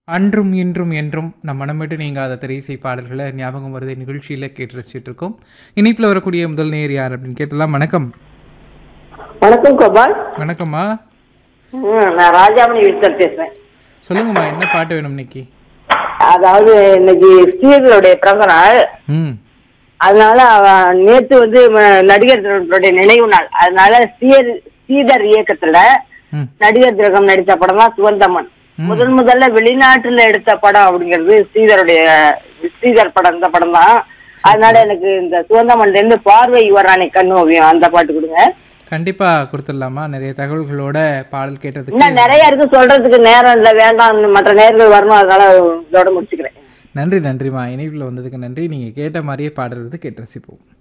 அன்றும் இன்றும் என்றும் நம் மனமிட்டு நீங்காத திரைசை பாடல்களை ஞாபகம் வருது நிகழ்ச்சியில் கேட்டு ரசிச்சுட்டு இருக்கோம் இணைப்பில் வரக்கூடிய முதல் நேர் யார் அப்படின்னு கேட்டலாம் வணக்கம் வணக்கம் கோபால் வணக்கம்மா ம், நான் ராஜாமணி விருத்தர் பேசுறேன் சொல்லுங்கம்மா என்ன பாட்டு வேணும் இன்னைக்கு அதாவது இன்னைக்கு ஸ்ரீதருடைய பிறந்த நாள் ம் அதனால அவ- நேத்து வந்து ம- நடிகர் திலகத்துடைய நினைவு நாள் அதனால ஸ்ரீதர் ஸ்ரீதர் இயக்கத்துல ம் நடிகர் திலகம் நடித்த படம் தான் சுவந்தமன் முதல் முதல்ல வெளிநாட்டுல எடுத்த படம் அப்படிங்கிறது ஸ்ரீதருடைய ஸ்ரீதர் படம் இந்த படம் தான் அதனால எனக்கு இந்த சுவந்தமன்ல இருந்து பார்வை வரானே கண்ணு ஓவியம் அந்த பாட்டு கொடுங்க கண்டிப்பா கொடுத்துடலாமா நிறைய தகவல்களோட பாடல் கேட்டதுக்கு இன்னும் நிறைய இருக்கு சொல்றதுக்கு நேரம் இல்ல வேண்டாம் மற்ற நேர்கள் வரணும் அதனால இதோட முடிச்சுக்கிறேன் நன்றி நன்றிம்மா இணைப்பில் வந்ததுக்கு நன்றி நீங்கள் கேட்ட மாதிரியே பாடல் வந்து கேட்டு ரசிப்போம்